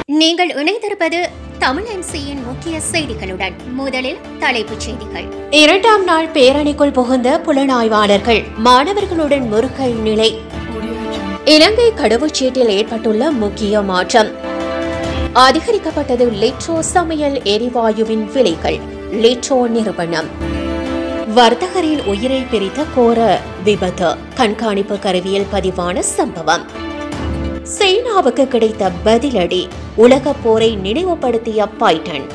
நீங்கள் இணைந்திருப்பது தமிழ் எம்சியின் முக்கிய செய்திகளுடன் முதலில் தலைப்புச் செய்திகள் இரண்டாம் நாள் பேரணிக்குள் புகுந்த புலனாய்வாளர்கள் மாணவர்களுடன் முறுகல் நிலை இலங்கை கடவுச்சீட்டில் ஏற்பட்டுள்ள முக்கிய மாற்றம் அதிகரிக்கப்பட்டது லிட்ரோ சமையல் எரிவாயுவின் விலைகள் லிட்ரோ நிறுவனம் வர்த்தகரின் உயிரை பிரித்த கோர விபத்து கண்காணிப்பு கருவியில் பதிவான சம்பவம் சீனாவுக்கு கிடைத்த பதிலடி உலகப் போரை நினைவுபடுத்திய பைட்டன்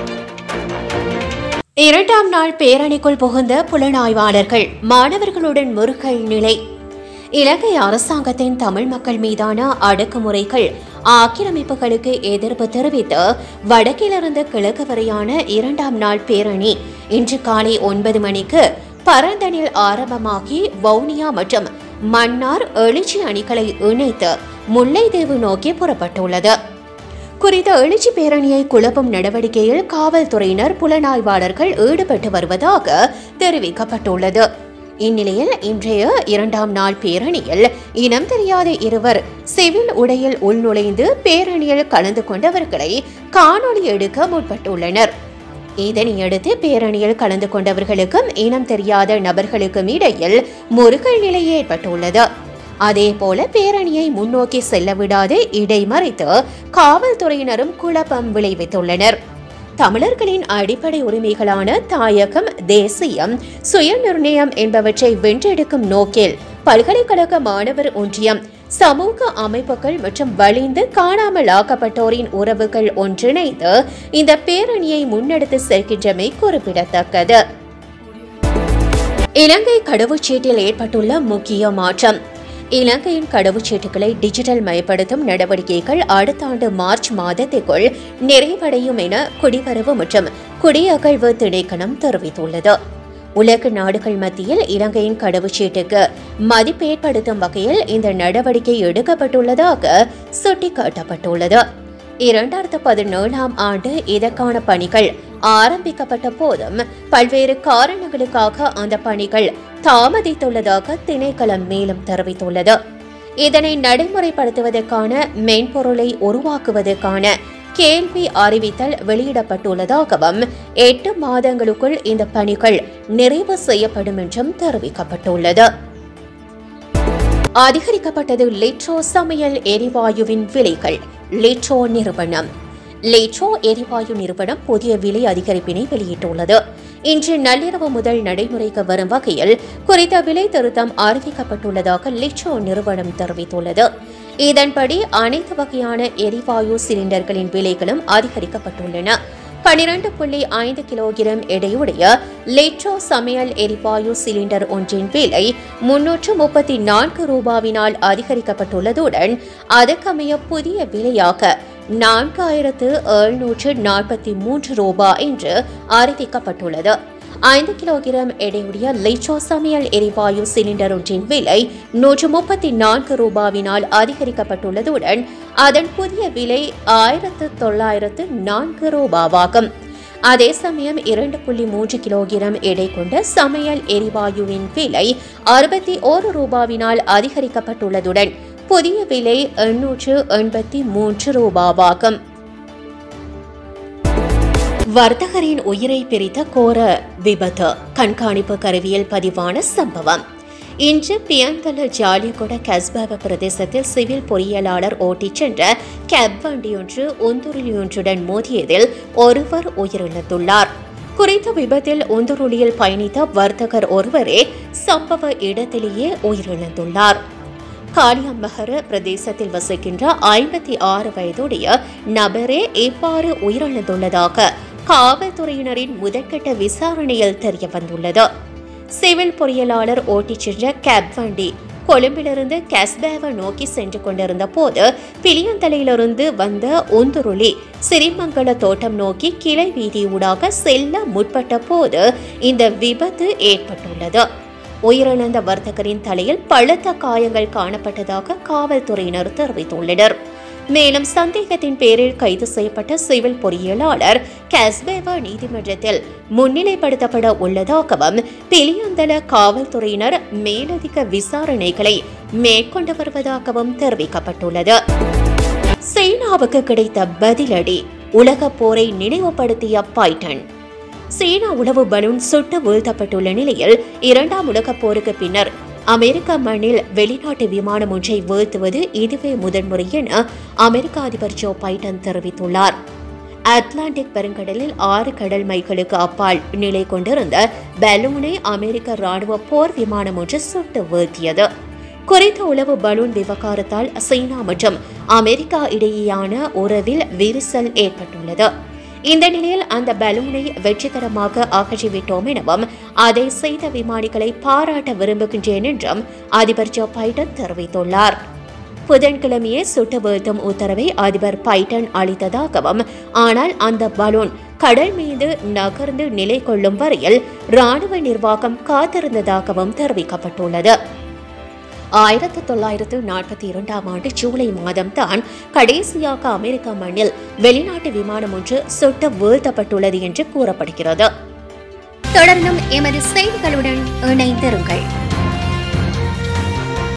இரண்டாம் நாள் பேரணிக்குள் புகுந்த புலனாய்வாளர்கள் மாணவர்களுடன் முறுகல் நிலை இலங்கை அரசாங்கத்தின் தமிழ் மக்கள் மீதான அடக்குமுறைகள் ஆக்கிரமிப்புகளுக்கு எதிர்ப்பு தெரிவித்து வடக்கிலிருந்து கிழக்கு வரையான இரண்டாம் நாள் பேரணி இன்று காலை ஒன்பது மணிக்கு பரந்தனில் ஆரம்பமாகி வவுனியா மற்றும் மன்னார் எழுச்சி அணிகளை இணைத்து முல்லைத்தீவு நோக்கி புறப்பட்டுள்ளது குறித்த எழுச்சி பேரணியை குழப்பும் நடவடிக்கையில் காவல்துறையினர் புலனாய்வாளர்கள் ஈடுபட்டு வருவதாக தெரிவிக்கப்பட்டுள்ளது இந்நிலையில் இன்றைய இரண்டாம் நாள் பேரணியில் இனம் தெரியாத இருவர் சிவில் உடையில் உள்நுழைந்து பேரணியில் கலந்து கொண்டவர்களை காணொளி எடுக்க முற்பட்டுள்ளனர் இதனையடுத்து பேரணியில் கலந்து கொண்டவர்களுக்கும் இனம் தெரியாத நபர்களுக்கும் இடையில் முருகல் நிலை ஏற்பட்டுள்ளது அதேபோல பேரணியை முன்னோக்கி செல்ல விடாது இடைமறித்து காவல்துறையினரும் குழப்பம் விளைவித்துள்ளனர் தமிழர்களின் அடிப்படை உரிமைகளான தாயகம் தேசியம் சுயநிர்ணயம் என்பவற்றை வென்றெடுக்கும் நோக்கில் பல்கலைக்கழக மாணவர் ஒன்றியம் சமூக அமைப்புகள் மற்றும் வலிந்து காணாமல் ஆக்கப்பட்டோரின் உறவுகள் ஒன்றிணைந்து இந்த பேரணியை முன்னெடுத்து செல்கின்றமை குறிப்பிடத்தக்கது இலங்கை கடவுச்சீட்டில் ஏற்பட்டுள்ள முக்கிய மாற்றம் இலங்கையின் கடவுச்சீட்டுகளை டிஜிட்டல் மயப்படுத்தும் நடவடிக்கைகள் அடுத்த ஆண்டு மார்ச் மாதத்திற்குள் நிறைவடையும் என குடிவரவு மற்றும் குடியகழ்வு திணைக்களம் தெரிவித்துள்ளது உலக நாடுகள் மத்தியில் இலங்கையின் கடவுச்சீட்டுக்கு மதிப்பேற்படுத்தும் வகையில் இந்த நடவடிக்கை எடுக்கப்பட்டுள்ளதாக சுட்டிக்காட்டப்பட்டுள்ளது இரண்டாயிரத்து பதினேழாம் ஆண்டு இதற்கான பணிகள் ஆரம்பிக்கப்பட்ட போதும் பல்வேறு காரணங்களுக்காக அந்த பணிகள் தாமதித்துள்ளதாக திணைக்களம் மேலும் தெரிவித்துள்ளது இதனை நடைமுறைப்படுத்துவதற்கான மென்பொருளை உருவாக்குவதற்கான கேள்வி அறிவித்தல் வெளியிடப்பட்டுள்ளதாகவும் எட்டு மாதங்களுக்குள் இந்த பணிகள் நிறைவு செய்யப்படும் என்றும் தெரிவிக்கப்பட்டுள்ளது அதிகரிக்கப்பட்டது லிட்ரோ சமையல் எரிவாயுவின் விலைகள் லிட்ரோ நிறுவனம் லிட்ரோ எரிவாயு நிறுவனம் புதிய விலை அதிகரிப்பினை வெளியிட்டுள்ளது இன்று நள்ளிரவு முதல் நடைமுறைக்கு வரும் வகையில் குறித்த விலை திருத்தம் அறிவிக்கப்பட்டுள்ளதாக லிட்ரோ நிறுவனம் தெரிவித்துள்ளது இதன்படி அனைத்து வகையான எரிவாயு சிலிண்டர்களின் விலைகளும் அதிகரிக்கப்பட்டுள்ளன பனிரெண்டு புள்ளி ஐந்து கிலோகிராம் எடையுடைய லிட்ரோ சமையல் எரிவாயு சிலிண்டர் ஒன்றின் விலை முன்னூற்று முப்பத்தி நான்கு ரூபாவினால் அதிகரிக்கப்பட்டுள்ளதுடன் அதற்கமைய புதிய விலையாக நான்காயிரத்து எழுநூற்று நாற்பத்தி மூன்று ரூபாய் என்று அறிவிக்கப்பட்டுள்ளது ஐந்து கிலோகிராம் எடையுடைய லிட்ரோ சமையல் எரிவாயு சிலிண்டர் ஒன்றின் விலை நூற்று முப்பத்தி நான்கு ரூபாவினால் அதிகரிக்கப்பட்டுள்ளதுடன் அதன் புதிய விலை ஆயிரத்து தொள்ளாயிரத்து நான்கு ரூபாவாகும் அதே சமயம் இரண்டு புள்ளி மூன்று கிலோகிராம் எடை கொண்ட சமையல் எரிவாயுவின் விலை அறுபத்தி ஓரு ரூபாவினால் அதிகரிக்கப்பட்டுள்ளதுடன் புதிய விலை எண்ணூற்று எண்பத்தி மூன்று ரூபாவாகும் வர்த்தகரின் உயிரை பிரித்த கோர விபத்து கண்காணிப்பு கருவியில் பதிவான சம்பவம் இன்று பியந்தல ஜாலியகொட கஸ்பாவ பிரதேசத்தில் சிவில் பொறியியலாளர் ஓட்டிச் சென்ற கேப் வண்டியொன்று உந்துருளியொன்றுடன் மோதியதில் ஒருவர் உயிரிழந்துள்ளார் குறித்த விபத்தில் உந்துருளியில் பயணித்த வர்த்தகர் ஒருவரே சம்பவ இடத்திலேயே உயிரிழந்துள்ளார் காளியம்பகர பிரதேசத்தில் வசிக்கின்ற ஐம்பத்தி ஆறு வயதுடைய நபரே இவ்வாறு உயிரிழந்துள்ளதாக காவல்துறையினரின் முதற்கட்ட விசாரணையில் தெரிய வந்துள்ளது சிவில் பொறியியலாளர் ஓட்டிச் சென்ற கேப் வண்டி கொழும்பிலிருந்து கஸ்பேவை நோக்கி சென்று கொண்டிருந்த போது பிளியந்தலையிலிருந்து வந்த உந்துருளி சிறிமங்கல தோட்டம் நோக்கி கிளை வீதியூடாக செல்ல முற்பட்ட போது இந்த விபத்து ஏற்பட்டுள்ளது உயிரிழந்த வர்த்தகரின் தலையில் பழுத்த காயங்கள் காணப்பட்டதாக காவல்துறையினர் தெரிவித்துள்ளனர் மேலும் சந்தேகத்தின் பேரில் கைது செய்யப்பட்ட சிவில் பொறியியலாளர் காஸ்பேவா நீதிமன்றத்தில் முன்னிலைப்படுத்தப்பட உள்ளதாகவும் பிலியந்தல காவல்துறையினர் மேலதிக விசாரணைகளை மேற்கொண்டு வருவதாகவும் தெரிவிக்கப்பட்டுள்ளது சீனாவுக்கு கிடைத்த பதிலடி உலக போரை நினைவுபடுத்திய பைடன் சீனா உளவு பலூன் சுட்டு வீழ்த்தப்பட்டுள்ள நிலையில் இரண்டாம் உலகப் போருக்கு பின்னர் அமெரிக்க மண்ணில் வெளிநாட்டு விமானம் ஒன்றை வீழ்த்துவது இதுவே முதன்முறை என அமெரிக்க அதிபர் ஜோ பைடன் தெரிவித்துள்ளார் அட்லாண்டிக் பெருங்கடலில் ஆறு கடல் மைல்களுக்கு அப்பால் நிலை கொண்டிருந்த பலூனை அமெரிக்க ராணுவ போர் விமானம் ஒன்று சுட்டு வீழ்த்தியது குறித்த உளவு பலூன் விவகாரத்தால் சீனா மற்றும் அமெரிக்கா இடையேயான உறவில் விரிசல் ஏற்பட்டுள்ளது இந்த நிலையில் அந்த பலூனை வெற்றிகரமாக அகற்றிவிட்டோம் எனவும் அதை செய்த விமானிகளை பாராட்ட விரும்புகின்றேன் என்றும் அதிபர் ஜோ பைடன் தெரிவித்துள்ளார் புதன்கிழமையே சுட்டு வீழ்த்தும் உத்தரவை அதிபர் பைடன் அளித்ததாகவும் ஆனால் அந்த பலூன் கடல் மீது நகர்ந்து நிலை கொள்ளும் வரையில் ராணுவ நிர்வாகம் காத்திருந்ததாகவும் தெரிவிக்கப்பட்டுள்ளது ஆயிரத்து தொள்ளாயிரத்து நாற்பத்தி இரண்டாம் ஆண்டு ஜூலை மாதம் தான் கடைசியாக அமெரிக்க மண்ணில் வெளிநாட்டு விமானம் ஒன்று சுட்டு வீழ்த்தப்பட்டுள்ளது என்று கூறப்படுகிறது தொடர்ந்தும் எமது செய்திகளுடன் இணைந்திருங்கள்